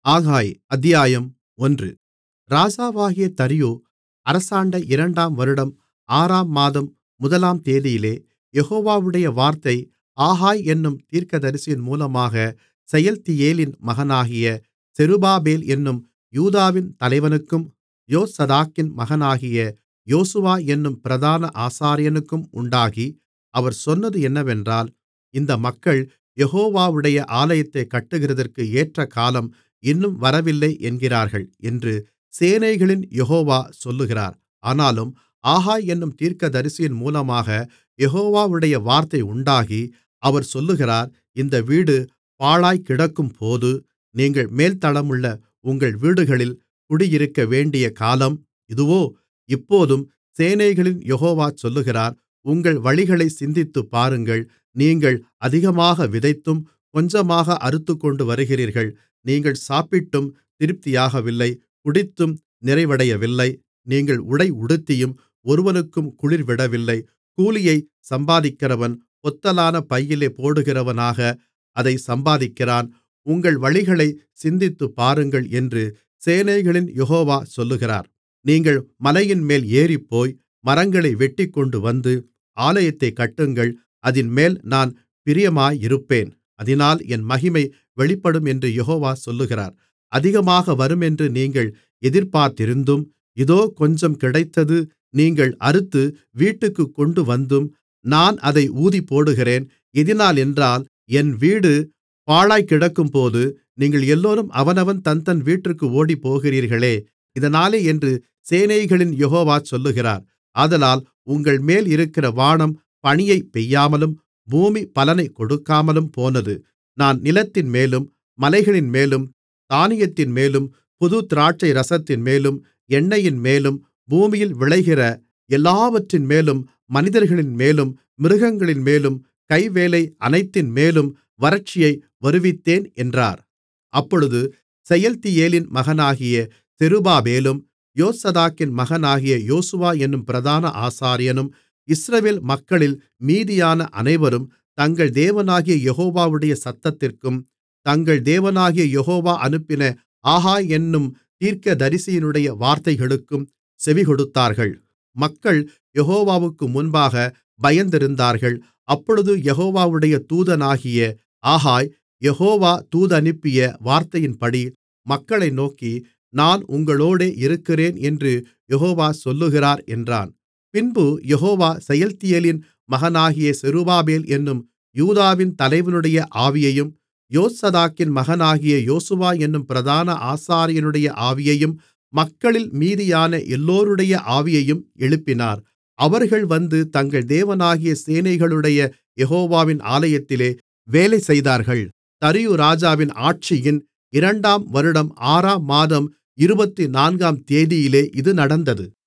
ஆகாய் அத்தியாயம் ஒன்று ராஜாவாகிய தரியு அரசாண்ட இரண்டாம் வருடம் ஆறாம் மாதம் முதலாம் தேதியிலே யெகோவாவுடைய வார்த்தை ஆகாய் என்னும் தீர்க்கதரிசியின் மூலமாக செயல்தியேலின் மகனாகிய செருபாபேல் என்னும் யூதாவின் தலைவனுக்கும் யோசதாக்கின் மகனாகிய யோசுவா என்னும் பிரதான ஆசாரியனுக்கும் உண்டாகி அவர் சொன்னது என்னவென்றால் இந்த மக்கள் யெகோவாவுடைய ஆலயத்தைக் கட்டுகிறதற்கு ஏற்ற காலம் இன்னும் வரவில்லை என்கிறார்கள் என்று சேனைகளின் யெகோவா சொல்லுகிறார் ஆனாலும் ஆகாய் என்னும் தீர்க்கதரிசியின் மூலமாக யெகோவாவுடைய வார்த்தை உண்டாகி அவர் சொல்லுகிறார் இந்த வீடு பாழாய்க்கிடக்கும்போது நீங்கள் மேல்தளமுள்ள உங்கள் வீடுகளில் குடியிருக்கவேண்டிய காலம் இதுவோ இப்போதும் சேனைகளின் யெகோவா சொல்லுகிறார் உங்கள் வழிகளைச் சிந்தித்துப்பாருங்கள் நீங்கள் அதிகமாக விதைத்தும் கொஞ்சமாக அறுத்துக்கொண்டு வருகிறீர்கள் நீங்கள் சாப்பிட்டும் திருப்தியாகவில்லை குடித்தும் நிறைவடையவில்லை நீங்கள் உடை உடுத்தியும் ஒருவனுக்கும் குளிர்விடவில்லை கூலியைச் சம்பாதிக்கிறவன் பொத்தலான பையிலே போடுகிறவனாக அதைச் சம்பாதிக்கிறான் உங்கள் வழிகளைச் சிந்தித்துப்பாருங்கள் என்று சேனைகளின் யெகோவா சொல்லுகிறார் நீங்கள் மலையின்மேல் ஏறிப்போய் மரங்களை வெட்டிக்கொண்டுவந்து ஆலயத்தைக் கட்டுங்கள் அதின்மேல் நான் பிரியமாயிருப்பேன் அதினால் என் மகிமை வெளிப்படும் என்று யெகோவா சொல்லுகிறார் அதிகமாக வருமென்று நீங்கள் எதிர்பார்த்திருந்தும் இதோ கொஞ்சம் கிடைத்தது நீங்கள் அறுத்து வீட்டுக்குக் கொண்டுவந்தும் நான் அதை ஊதிப்போடுகிறேன் எதினாலென்றால் என் வீடு பாழாய்க்கிடக்கும்போது நீங்கள் எல்லோரும் அவனவன் தன்தன் வீட்டிற்கு ஓடிப்போகிறீர்களே இதனாலே என்று சேனைகளின் யெகோவா சொல்லுகிறார் ஆதலால் உங்கள்மேல் இருக்கிற வானம் பனியைப் பெய்யாமலும் பூமி பலனைக் கொடுக்காமலும் போனது நான் நிலத்தின்மேலும் மலைகளின்மேலும் தானியத்தின்மேலும் புது திராட்சைரசத்தின்மேலும் எண்ணெயின்மேலும் பூமியில் விளைகிற எல்லாவற்றின்மேலும் மனிதர்களின்மேலும் மிருகங்களின்மேலும் கைவேலை அனைத்தின்மேலும் வறட்சியை வருவித்தேன் என்றார் அப்பொழுது செயல்தியேலின் மகனாகிய செருபாபேலும் யோசதாக்கின் மகனாகிய யோசுவா என்னும் பிரதான ஆசாரியனும் இஸ்ரவேல் மக்களில் மீதியான அனைவரும் தங்கள் தேவனாகிய யெகோவாவுடைய சத்தத்திற்கும் தங்கள் தேவனாகிய யெகோவா அனுப்பின ஆகாய் என்னும் தீர்க்கதரிசியினுடைய வார்த்தைகளுக்கும் செவிகொடுத்தார்கள் மக்கள் யெகோவாவுக்கு முன்பாக பயந்திருந்தார்கள் அப்பொழுது யெகோவாவுடைய தூதனாகிய ஆகாய் யெகோவா தூதனுப்பிய வார்த்தையின்படி மக்களை நோக்கி நான் உங்களோடே இருக்கிறேன் என்று யெகோவா சொல்லுகிறார் என்றான் பின்பு யெகோவா செயல்தியேலின் மகனாகிய செருபாபேல் என்னும் யூதாவின் தலைவனுடைய ஆவியையும் யோசதாக்கின் மகனாகிய யோசுவா என்னும் பிரதான ஆசாரியனுடைய ஆவியையும் மக்களில் மீதியான எல்லோருடைய ஆவியையும் எழுப்பினார் அவர்கள் வந்து தங்கள் தேவனாகிய சேனைகளுடைய யெகோவாவின் ஆலயத்திலே வேலை செய்தார்கள் தரியு ராஜாவின் ஆட்சியின் இரண்டாம் வருடம் ஆறாம் மாதம் இருபத்துநான்காம் தேதியிலே இது நடந்தது